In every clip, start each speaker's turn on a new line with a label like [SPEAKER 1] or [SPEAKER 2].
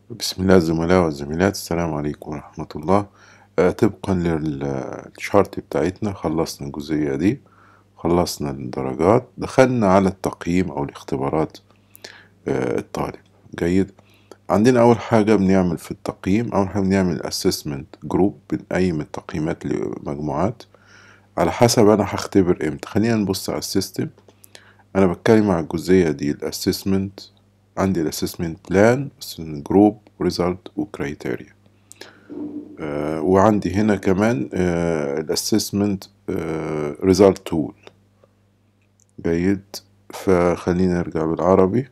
[SPEAKER 1] بسم الله الزملاء والزميلات السلام عليكم ورحمة الله آه، طبقا للشارت بتاعتنا خلصنا الجزئية دي خلصنا الدرجات دخلنا على التقييم أو الاختبارات آه، الطالب جيد عندنا أول حاجة بنعمل في التقييم أول حاجة بنعمل assessment جروب بنقيم التقييمات لمجموعات على حسب أنا هختبر إمتى خلينا نبص على السيستم أنا بتكلم على الجزئية دي الأسسمنت عندي الاسسمنت بلان جروب ريزلت وكرايتيريا وعندي هنا كمان الاسسمنت ريزلت تول جيد فخلينا نرجع بالعربي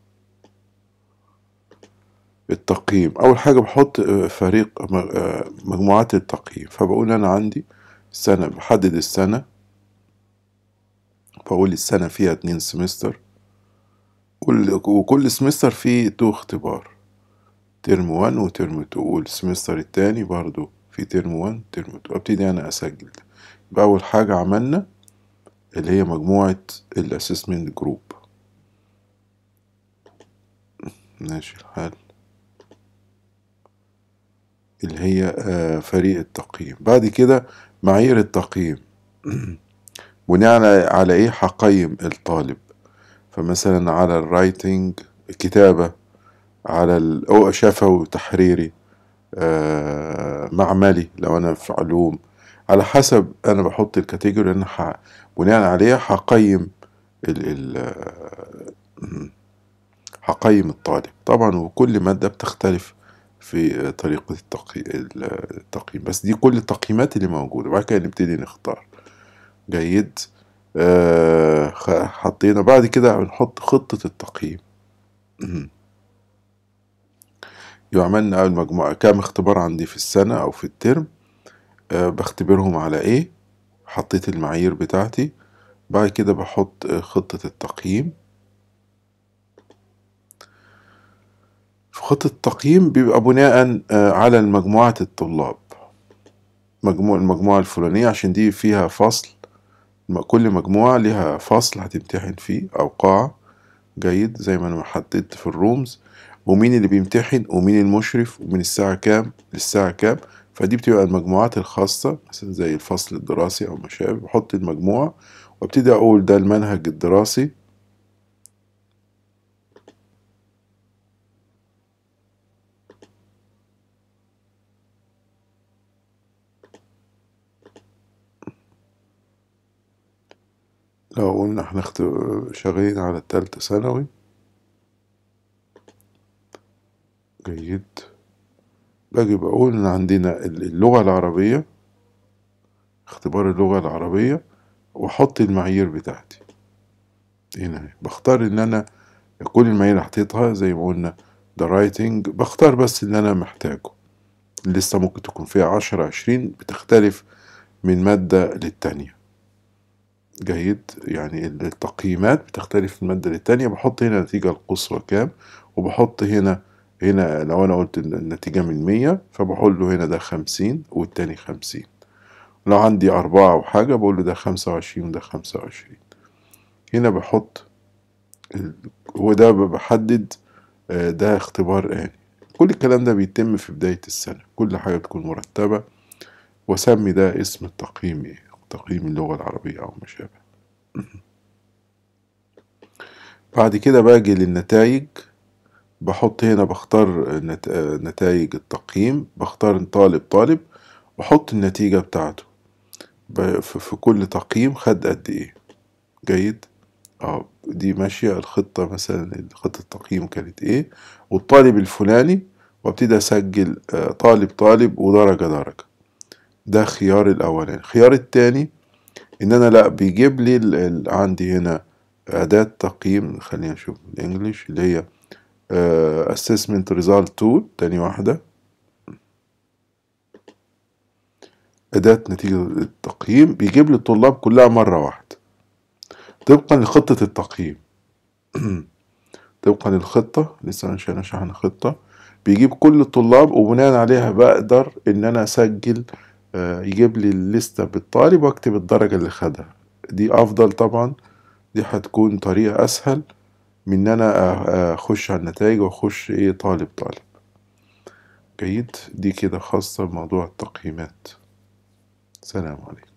[SPEAKER 1] التقييم اول حاجه بحط آه، فريق آه، مجموعات التقييم فبقول انا عندي سنه بحدد السنه فاقول السنه فيها اتنين سمستر كل وكل سمستر فيه تو اختبار ترم 1 وترم 2 والسمستر التاني برضو في ترم 1 ترم 2 ابتدي انا اسجل يبقى اول حاجة عملنا اللي هي مجموعة الاسسمنت جروب ماشي الحال اللي هي آه، فريق التقييم بعد كده معايير التقييم بناء على ايه هقيم الطالب فمثلا على الرايتنج الكتابة على ال- شفوي وتحريري آه، معملي لو أنا في علوم على حسب أنا بحط الكاتيجوري أنا ح- بناء عليها هقيم ال ال هقيم الطالب طبعا وكل مادة بتختلف في طريقة التقي... التقييم بس دي كل التقييمات اللي موجودة بعد كده نبتدي نختار جيد آه، خ- حطينا بعد كده بنحط خطة التقييم يبقى عملنا أول مجموعة كام اختبار عندي في السنة أو في الترم آه، بختبرهم على إيه حطيت المعايير بتاعتي بعد كده بحط آه، خطة التقييم في خطة التقييم بيبقى بناء آه، على مجموعة الطلاب مجموع المجموعة الفلانية عشان دي فيها فصل م- كل مجموعة لها فصل هتمتحن فيه أو قاعة جيد زي ما أنا حددت في الرومز ومين اللي بيمتحن ومين المشرف ومن الساعة كام للساعة كام فدي بتبقى المجموعات الخاصة مثلا زي الفصل الدراسي أو ما شابه بحط المجموعة وابتدي أقول ده المنهج الدراسي لو قلنا احنا اخت- شغالين على التالتة ثانوي جيد باجي بقول إن عندنا اللغة العربية اختبار اللغة العربية وأحط المعايير بتاعتي هنا أهي. بختار إن أنا كل المعايير اللي حطيتها زي ما قلنا ده رايتنج بختار بس اللي أنا محتاجه لسه ممكن تكون فيها عشرة عشرين بتختلف من مادة للتانية جيد يعني التقييمات بتختلف من مادة للتانية بحط هنا النتيجة القصوى كام وبحط هنا هنا لو أنا قلت إن النتيجة من مية فبقول له هنا ده خمسين والتاني خمسين لو عندي أربعة أو حاجة بقول له ده خمسة وعشرين وده خمسة وعشرين هنا بحط ال- وده بحدد آه، ده اختبار آني كل الكلام ده بيتم في بداية السنة كل حاجة تكون مرتبة وأسمي ده اسم التقييم إيه تقييم اللغة العربية أو ما شابه بعد كده باجي للنتائج بحط هنا بختار نت... نتائج التقييم بختار طالب طالب وأحط النتيجة بتاعته ب... في في كل تقييم خد قد إيه جيد اه دي ماشية الخطة مثلا خطة التقييم كانت ايه والطالب الفلاني وابتدي اسجل آه، طالب طالب ودرجة درجة ده خيار الاولاني الخيار التاني ان انا لا بيجيب لي ال... ال... عندي هنا اداة تقييم خلينا نشوف الانجليش اللي هي آه، assessment result tool تاني واحدة أداة نتيجة التقييم بيجيب لي الطلاب كلها مرة واحدة طبقا لخطة التقييم طبقا للخطة لسه مش هنشرح خطة بيجيب كل الطلاب وبناء عليها بقدر إن أنا أسجل آه، يجيب لي الليستة بالطالب وأكتب الدرجة اللي خدها دي أفضل طبعا دي هتكون طريقة أسهل من إن أنا أ- أخش على النتائج وأخش إيه طالب طالب جيد دي كده خاصة بموضوع التقييمات سلام عليكم